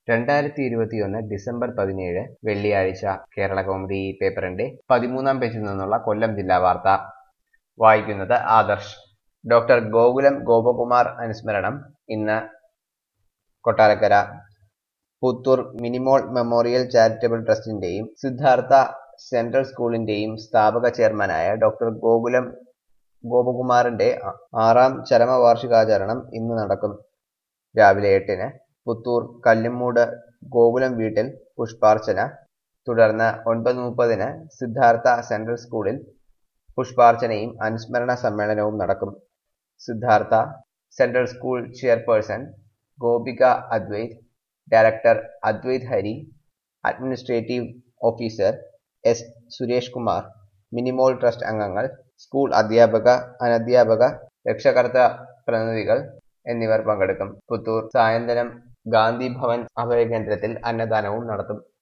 രണ്ടായിരത്തി ഇരുപത്തിയൊന്ന് ഡിസംബർ പതിനേഴ് വെള്ളിയാഴ്ച കേരള കൗമുദി പേപ്പറിന്റെ പതിമൂന്നാം പേജിൽ നിന്നുള്ള കൊല്ലം ജില്ലാ വാർത്ത വായിക്കുന്നത് ആദർശ് ഡോക്ടർ ഗോകുലം ഗോപകുമാർ അനുസ്മരണം ഇന്ന് കൊട്ടാരക്കര പുത്തൂർ മിനിമോൾ മെമ്മോറിയൽ ചാരിറ്റബിൾ ട്രസ്റ്റിന്റെയും സിദ്ധാർത്ഥ സെൻട്രൽ സ്കൂളിന്റെയും സ്ഥാപക ചെയർമാനായ ഡോക്ടർ ഗോകുലം ഗോപകുമാറിന്റെ ആ- ആറാം ചരമവാർഷികാചരണം ഇന്ന് നടക്കും രാവിലെ എട്ടിന് പുത്തൂർ കല്ലുമൂട് ഗോകുലം വീട്ടിൽ പുഷ്പാർച്ചന തുടർന്ന് ഒൻപത് മുപ്പതിന് സിദ്ധാർത്ഥ സെൻട്രൽ സ്കൂളിൽ പുഷ്പാർച്ചനയും അനുസ്മരണ സമ്മേളനവും നടക്കും Siddhartha central school chairperson Gopika Advaith director Advaith Hari administrative officer S Suresh Kumar Minimol trust അംഗങ്ങൾ സ്കൂൾ അധ്യാപക അനധ്യാപക രക്ഷകർത്ത പ്രതിനിധികൾ എന്നിവർ പങ്കെടുക്കും പുത്തൂർ സായന്തനം ഗാന്ധി ഭവൻ അഭയകേന്ദ്രത്തിൽ അന്നദാനവും നടത്തും